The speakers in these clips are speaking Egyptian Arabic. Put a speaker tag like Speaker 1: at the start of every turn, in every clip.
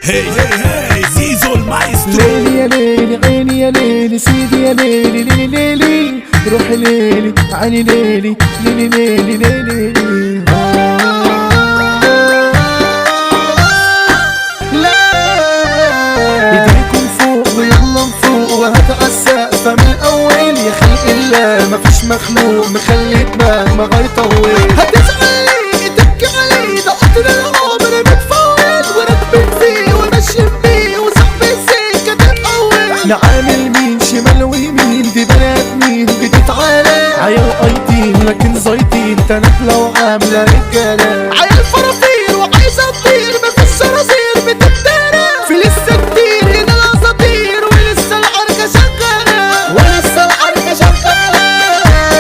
Speaker 1: هي هي هي زيزو المايسترو
Speaker 2: ليلي يا ليلي عيني يا ليلي سيدي يا ليلي ليلي ليلي روحي ليلي عيني ليلي ليلي ليلي ليلي لا ايديكم فوق ويلا نفوق وهدع السقف من الاول يا خلق الله مفيش مخلوق مخلي دماغ ما غيطول هتزعلي تبكي علي ده قطر العمر متفول وراكبين فيه وماشيين بيه وصاحبي السكه تتقول نعامل مين شمال ويمين دي بنات مين بتتعالى عيال قايدين لكن زايدين تنابلة وعاملة رجالة عيال فرافير وعايزة تطير مفيش صراصير بتتدارى في لسه كتير هنا الاساطير ولسه العركة شغالة ولسه العركة شغالة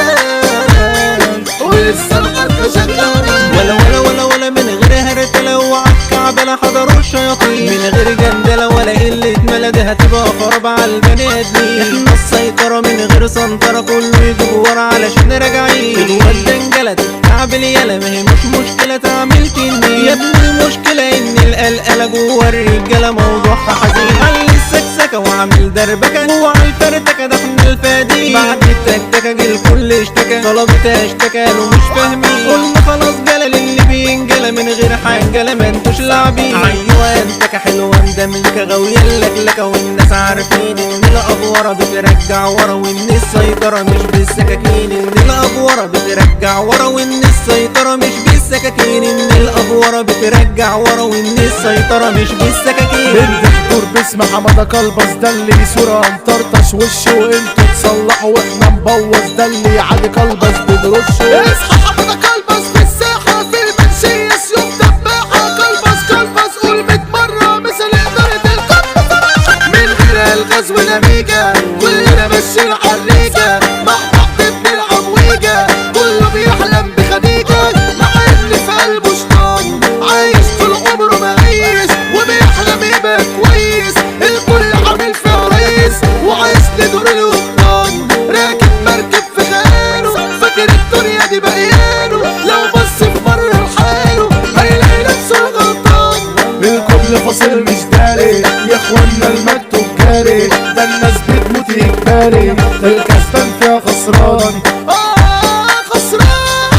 Speaker 2: ولسه العركة شغالة
Speaker 3: ولا ولا ولا ولا من غير هرتلة وعالكعبة لا حضروا الشياطين من غير جندلة ولا قلة ملد هتبقى خراب على البني ادمين احنا السيطرة من غير سنطرة كله يجيب ورا علشان راجعين الواد ده انجلد تعمل يلا ما هي مش مشكلة تعمل كني يا ابني المشكلة ان القلقلة جوه الرجالة موضوعها حزين علي السكسكة وعامل دربكة وعلى الفرتكة ده احنا الفادي بعد التكتكة جه الكل اشتكى طلبتها اشتكى قالوا مش فاهمين قلنا خلاص جلل اللي بينجلى من غير حنجلة ما انتوش لاعبين ايوه انت حلوة انت منك غاوية اللكلكة والناس عارفين ان الافورة بترجع ورا وان السيطرة مش بالسكاكين ان الافورة بترجع ورا وان السيطرة مش بالسكاكين ان الافورة بترجع ورا وان السيطرة مش بالسكاكين
Speaker 2: بنت دور باسم حمادة كلبس ده اللي صورة مطرطش وشه وانتوا تصلحوا واحنا نبوظ ده اللي عادي كلبس بنرشه اصحى حمادة كلبس في الساحة في المنشية سيوف دباحة كلبس كلبس قول 100 مرة مثل إدارة الكب صراحة من غير الغاز والأميجا كلنا ماشيين عالريجة مع بعض بنلعب ويجا كله بيحلم بخديجة مع اللي في قلبه شيطان عايش طول عمره مقيس وبيحلم يبقى كويس الكل عامل فيها ريس وعايش لدور القبطان راكب مركب في خياله فاكر الدنيا دي بقياله لو بص في مرة لحاله هيلاقي نفسه غلطان الكل فاصل مش داري يا اخوانا المكتوب جاري ده الناس بتموت اجباري ده الكسبان فيها خسران اه خسران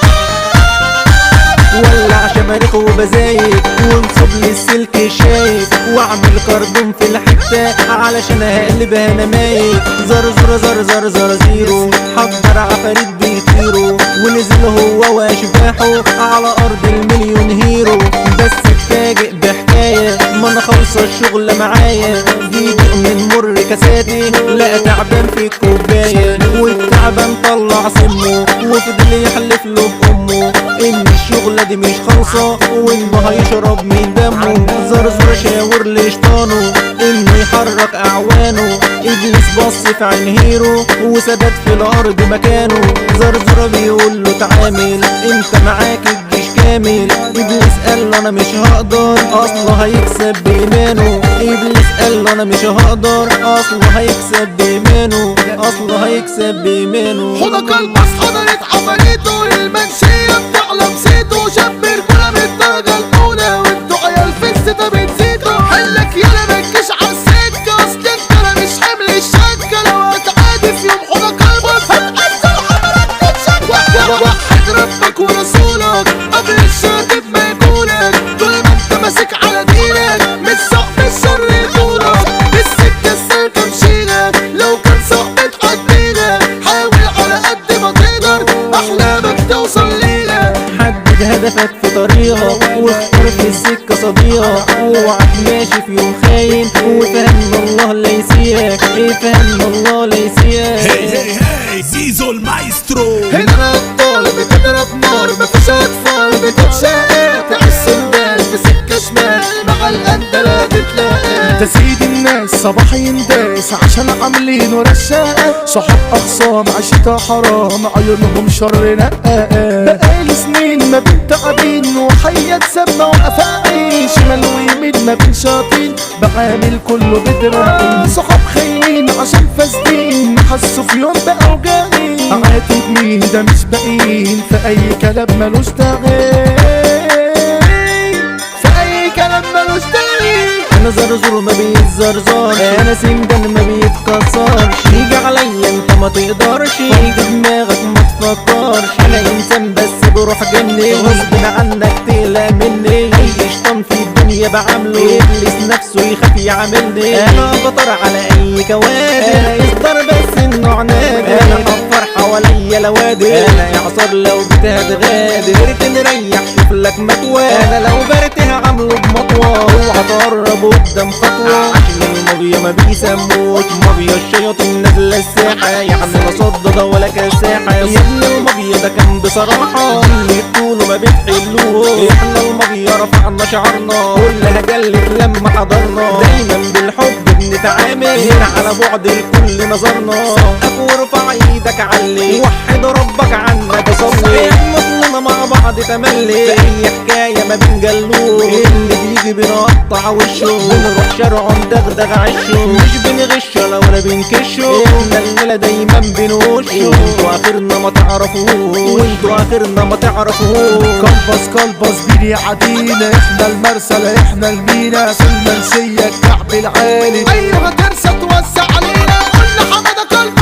Speaker 3: ولع شماريخ وبزايد وانصب لي السلك شايف واعمل كربون في الحتة علشان اقلبها نمايك زر زر زر زر زر زيرو حضر عفاريت بيطيروا ونزل هو واشباحه على ارض المليون هيرو بس اتفاجئ بحكاية ما انا خالصة الشغل معايا جيت من مر كاساتي لا تعبان في الكوباية والتعبان طلع سمه وفضل يحلف له بامه ان الشغلة دي مش خالصة وانه هيشرب من دمه زرزر شاور لشطانه انه يحرك اعوانه ابليس بص في عين هيرو وثبت في الارض مكانه زرزر بيقول له تعامل انت معاك الجيش كامل ابليس قال له انا مش هقدر اصله هيكسب بايمانه ابليس قال له انا مش هقدر اصله هيكسب بايمانه اصله هيكسب بايمانه
Speaker 2: حوضة كلبس حضرت عمليته المنشية بتعلم سيته شاب رجولة من الدرجة الأولى وانتوا عيال في الستة بتزيدوا حلك يالا متجيش عالسكة أصل انت أنا مش حمل الشكة لو هتعادي في يوم حوضة كلبس هتأثر حضرتك تتشكى وحد ربك ورسولك قبل الشاتم ما يكونك طول ما انت ماسك على دينك مش صاحب الشر يخونك السكة السالكة مشيلك لو كان صاحبك عدينا حاول على قد ما تقدر أحلامك توصل لينا
Speaker 3: حدد هدفك في طريقك واختار في السكة صديقك اوعك ماشي في يوم خاين وفهم الله لا يسيئك ايه فهم الله لا
Speaker 1: هي
Speaker 3: يسيئك
Speaker 1: هي هي زيزو المايسترو
Speaker 2: هنا الأبطال بتضرب نار مفيش أطفال بتتشقى تعيش سندال في سكة شمال مع الأندلة تتلاقى ده سيد الناس صباح ينداس عشان عاملين ورشاقة صحاب أخصام عشتها حرام عيونهم شر نقاقة بقالي سنين ما بين تعبين وحياة سما وأفاعي شمال ويمين ما بين شاطين بعامل كله بدراعي صحاب خاينين عشان فاسدين حسوا في يوم بأوجاعي عاتب مين ده مش باقيين في أي كلام ملوش داعي في أي كلام ملوش داعي
Speaker 3: انا زرزور ما بيتزرزرش انا سندان ما بيتكسرش تيجي عليا انت ما تقدرش فوق دماغك ما تفكرش انا انسان بس بروح جني غصب عنك تقلق مني اي شيطان في الدنيا بعمله ابليس نفسه يخاف يعاملني انا بطر على اي كوادر انا يصدر بس النوع نادر انا حفر حواليا لوادر انا اعصار لو بتهتغادر تنريح شوف لك مكوى انا لو برته عامله بمطوى اوعى تقرب قدام خطوه عشان المافيا ما بيسموش مافيا الشياطين نازله الساحه يعني لا صدده ولا كساحه يا ابن المافيا ده كان بصراحه اللي تقوله ما بتحلوه احنا المافيا رفعنا شعرنا كلها جلت لما حضرنا دايما بالحب بنتعامل هنا على بعد الكل نظرنا سقف وارفع ايدك علي وحد ربك عنك صلي احنا مع بعض تملي في اي حكايه ما بنجلوش اللي بيجي بنقطع وشه بنروح شارعه ندغدغ عشه مش بنغش ولا ولا بنكشه احنا الليله دايما بنوشه وانتوا اخرنا ما تعرفوش وانتوا اخرنا ما تعرفوش
Speaker 2: كلبس كلبس بيني عدينا احنا المرسل احنا المينا في المنسية الكعب العالي ايوه ترسى توسع علينا قلنا حمادة كلبس